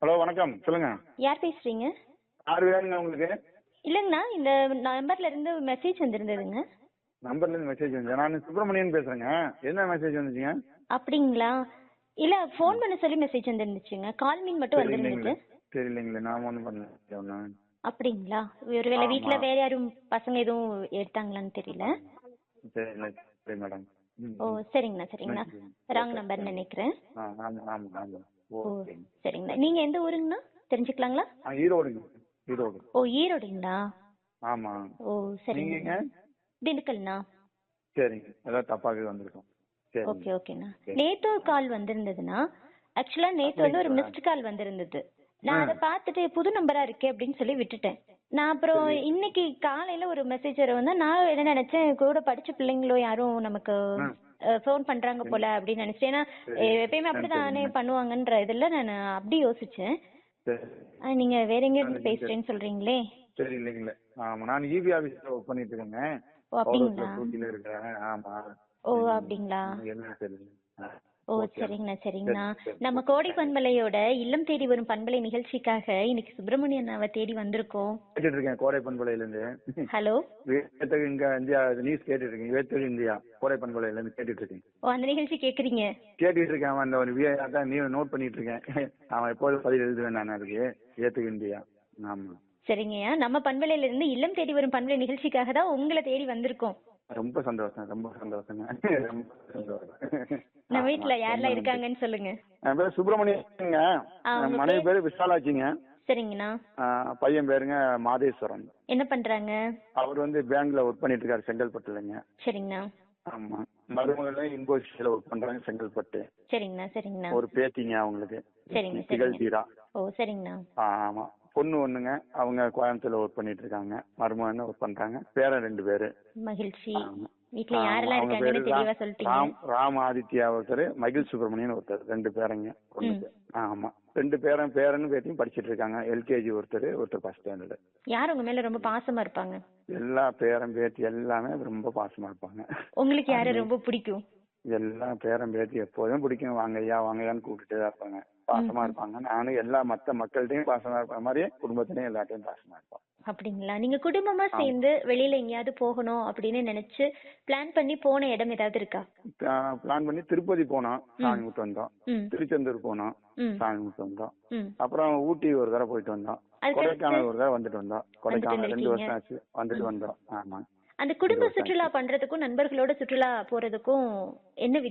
Hello வணக்கம் சொல்லுங்க யார் பேசுறீங்க யார் வேணுங்க உங்களுக்கு இல்லைங்கண்ணா இந்த நம்பர்ல இருந்து மெசேஜ் வந்திருந்ததுங்க நம்பர்ல இருந்து மெசேஜ் வந்து நான் சுப்பிரமணியன் பேசுறேங்க என்ன மெசேஜ் வந்துச்சுங்க அப்படிங்களா இல்ல ஃபோன் பண்ண சொல்லி மெசேஜ் வந்துருந்துச்சுங்க கால் மீன் மட்டும் வந்திருந்தது தெரியலைங்களே நான் ஒன்றும் பண்ணல ஒண்ணு. அப்படிங்களா ஒருவேளை ஆமா. வீட்ல வேற யாரும் பசங்க எதுவும் எடுத்தாங்களான்னு தெரியல தெரியல சரி மேடம் ம். ஓ சரிங்கண்ணா சரிங்கண்ணா ராங் நம்பர் நினைக்கிறேன் ஆ ஆமாம் ஆமாம் ஆமாம் ஓ ஓகே சரிங்கண்ணா நீங்க எந்த ஊருங்கண்ணா தெரிஞ்சுக்கலாங்களா ஆ ஈரோடுங்க ஈரோடு ஓ ஈரோடுங்களா ஆமாம் ஓ சரிங்க நீங்கங்க திண்டுக்கல்ண்ணா சரிங்க ஏதாவது தப்பாக வந்திருக்கோம் சரி ஓகே ஓகேண்ணா நேத்து ஒரு கால் வந்திருந்ததுண்ணா ஆக்சுவலா நேத்து வந்து ஒரு மிஸ்டு கால் வந்திருந்தது நான் அதை பார்த்துட்டு புது நம்பரா இருக்கே அப்படின்னு சொல்லி விட்டுட்டேன் நான் அப்புறம் இன்னைக்கு காலையில ஒரு மெசேஜ் வந்து நான் என்ன நினைச்சேன் கூட படிச்ச பிள்ளைங்களோ யாரும் நமக்கு ஃபோன் பண்றாங்க போல அப்படின்னு நினைச்சேன் ஏன்னா எப்பயுமே அப்படிதானே பண்ணுவாங்கன்ற இதுல நான் அப்படி யோசிச்சேன் சரி ஆனா, நீங்க வேற எங்க இருந்து பேசுறேன்னு சொல்றீங்களே சரி இல்லைங்களே ஆமாம் நான் இபி ஆஃபீஸில் ஒர்க் பண்ணிட்டு இருக்கேங்க ஓ அப்படிங்களா டூட்டியில் இருக்கிறேன் ஆமாம் ஓ அப்படிங்களா என்ன தெரியும் ஆ. ஓ சரிங்கண்ணா சரிங்கண்ணா நம்ம கோடை பண்பலையோட இல்லம் தேடி வரும் பண்பலை நிகழ்ச்சிக்காக இன்னைக்கு சுப்பிரமணியன் அண்ணாவை தேடி வந்திருக்கோம் கேட்டுட்டு இருக்கேன் கோடை பண்பலையில இருந்து ஹலோ வேத்தகு இங்க இந்தியா நியூஸ் கேட்டுட்டு இருக்கேன் வேத்தகு இந்தியா கோடை பண்பலையில இருந்து கேட்டுட்டு இருக்கேன் ஓ அந்த நிகழ்ச்சி கேக்குறீங்க கேட்டுட்டு இருக்கேன் அவன் அந்த ஒரு வி அதான் நீ நோட் பண்ணிட்டு இருக்கேன் அவன் எப்போது பதில் எழுதுவேன் நான் அதுக்கு ஏத்துக்கு இந்தியா ஆமா சரிங்கய்யா நம்ம பண்பலையில இருந்து இல்லம் தேடி வரும் பண்பலை நிகழ்ச்சிக்காக தான் உங்களை தேடி வந்திருக்கோம் ரொம்ப சந்தோஷம் ரொம்ப சந்தோஷங்க ரொம்ப சந்தோஷம் நம்ம வீட்ல யாரெல்லாம் இருக்காங்கன்னு சொல்லுங்க என் பேர் சுப்பிரமணியங்க ஆ, உங்க என் மனைவி பேரு விசாலாட்சிங்க சரிங்கண்ணா ஆ, பையன் பேருங்க மாதேஸ்வரன் என்ன பண்றாங்க அவர் வந்து பேங்க்ல ஒர்க் பண்ணிட்டு இருக்காரு செங்கல்பட்டுலங்க சரிங்கண்ணா ஆமா மருமகள இன்போசிஸ்ல ஒர்க் பண்றாங்க செங்கல்பட்டு சரிங்கண்ணா சரிங்கண்ணா ஒரு பேத்திங்க அவங்களுக்கு சரிங்க திகழ் சரிங்க தீரா ஓ சரிங்கண்ணா ஆமா பொண்ணு ஒண்ணுங்க அவங்க கோயம்புத்தூர்ல ஒர்க் பண்ணிட்டு இருக்காங்க மருமகன் ஒர்க் பண்றாங்க பேரன் ரெண்டு பேரு மகிழ்ச்சி ஆமா. வீட்ல ஆமா, யாரெல்லாம் அவங்க இருக்காங்கன்னு பேரு தெளிவா ராம் சொல்லிட்டீங்க ராம் ராம் ஆதித்யா ஒருத்தர் மகிழ் சுப்பிரமணியன் ஒருத்தர் ரெண்டு பேரங்க பொண்ணுக்கு ஆமா ரெண்டு பேரன் பேரன் பேத்தியும் படிச்சிட்டு இருக்காங்க எல்கேஜி ஒருத்தர் ஒருத்தர் ஃபர்ஸ்ட் ஸ்டாண்டர்டு யார் உங்க மேல ரொம்ப பாசமா இருப்பாங்க எல்லா பேரன் பேத்தி எல்லாமே ரொம்ப பாசமா இருப்பாங்க உங்களுக்கு யாரை ரொம்ப பிடிக்கும் எல்லா பேரன் பேத்தி எப்போதும் பிடிக்கும் வாங்கய்யா வாங்கய்யான்னு கூப்பிட்டுட்டே தான் இருப்பாங்க பாசமா இருப்பாங்க நானும் எல்லா மத்த மக்கள்கிட்டயும் பாசமா இருப்பாங்க மாதிரியே குடும்பத்திலயும் எல்லாத்தையும் பாசமா இருப்போம் அப்படிங்களா நீங்க குடும்பமா சேர்ந்து வெளியில எங்கேயாவது போகணும் அப்படின்னு நினைச்சு பிளான் பண்ணி போன இடம் ஏதாவது இருக்கா பிளான் பண்ணி திருப்பதி போனோம் சாமி விட்டு வந்தோம் ம் திருச்செந்தூர் போனோம் ம் சாமி விட்டு வந்தோம் ம் அப்புறம் ஊட்டி ஒரு தடவை போயிட்டு வந்தோம் அதுக்கு கொடைக்கானல் ஒரு தடவை வந்துட்டு வந்தோம் கொடைக்கானல் ரெண்டு வந்திருக்கீங்க. வருஷம் ஆச்சு வந்துட்டு வந்தோம் ஆமா அந்த குடும்ப சுற்றுலா பண்றதுக்கும் நண்பர்களோட சுற்றுலா போறதுக்கும் என்ன